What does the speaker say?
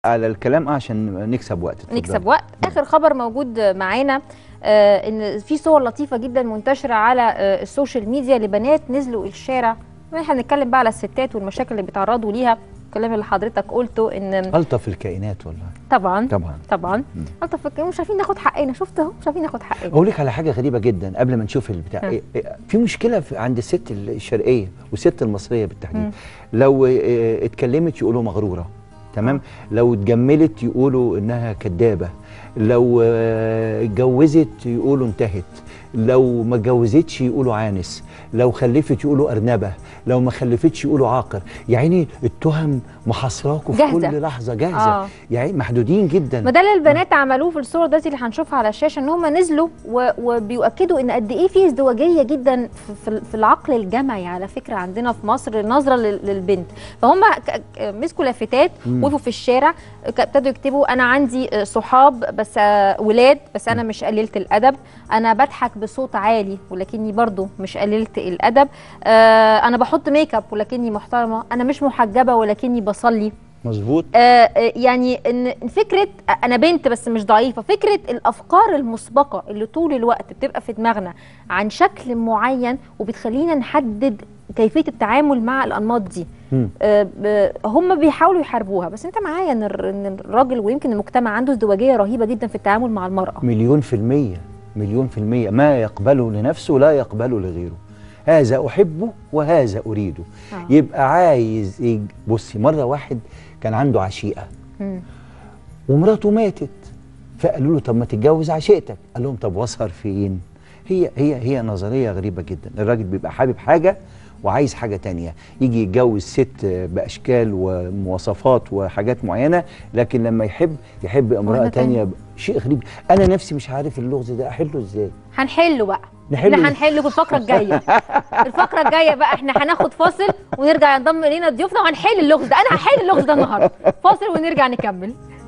على الكلام اه عشان نكسب وقت اتفضل. نكسب وقت اخر خبر موجود معانا آه ان في صور لطيفه جدا منتشره على آه السوشيال ميديا لبنات نزلوا الشارع احنا هنتكلم بقى على الستات والمشاكل اللي بيتعرضوا ليها الكلام اللي حضرتك قلته ان الطف الكائنات والله طبعا طبعا طبعا مم. الطف الكلام مش عارفين ناخد حقنا شفت اهو مش عارفين ناخد حقنا اقول لك على حاجه غريبه جدا قبل ما نشوف البتاع ها. إيه- إيه، في مشكله في عند الست الشرقيه والست المصريه بالتحديد مم. لو إيه، اتكلمت يقولوا مغروره تمام لو اتجملت يقولوا انها كدابه لو آه، اتجوزت يقولوا انتهت لو ما اتجوزتش يقولوا عانس لو خلفت يقولوا ارنبه لو ما خلفتش يقولوا عاقر يعني التهم محاصراكوا في جاهزة. كل لحظه جاهزه آه. يعني محدودين جدا ما ده اللي البنات عملوه في الصور دلوقتي اللي هنشوفها على الشاشه ان هم نزلوا و- وبيؤكدوا ان قد ايه في ازدواجيه جدا في- في في العقل الجمعي على فكره عندنا في مصر نظره لل- للبنت فهم ك- ك- مسكوا لافتات مم. وقفوا في الشارع ك- ابتدوا يكتبوا انا عندي آه، صحاب بس آه، ولاد بس انا مش قليله الادب انا بضحك بصوت عالي ولكني برضو مش قليله الادب آه، انا بحط ميك اب ولكني محترمه انا مش محجبه ولكني بصلي مظبوط آه، آه، يعني ان فكره انا بنت بس مش ضعيفه فكره الافكار المسبقه اللي طول الوقت بتبقى في دماغنا عن شكل معين وبتخلينا نحدد كيفيه التعامل مع الانماط دي مم. آه، ب- هم بيحاولوا يحاربوها بس انت معايا ان الر- إن الراجل ويمكن المجتمع عنده ازدواجيه رهيبه جدا في التعامل مع المراه مليون في المية مليون في المية ما يقبله لنفسه لا يقبله لغيره هذا أحبه وهذا أريده آه. يبقى عايز يج- بصي مرة واحد كان عنده عشيقة مم. ومراته ماتت فقالوا له طب ما تتجوز عشيقتك قال لهم طب واسهر فين هي هي هي نظرية غريبة جدا الراجل بيبقى حابب حاجة وعايز حاجة تانية يجي يتجوز ست بأشكال ومواصفات وحاجات معينة لكن لما يحب يحب امرأة واحدة تانية. تانية شيء غريب أنا نفسي مش عارف اللغز ده أحله إزاي هنحله بقى نحله احنا إيه؟ هنحله في الفقره الجايه الفقره الجايه بقى احنا هناخد فاصل ونرجع ينضم الينا ضيوفنا وهنحل اللغز ده انا هحل اللغز ده النهارده فاصل ونرجع نكمل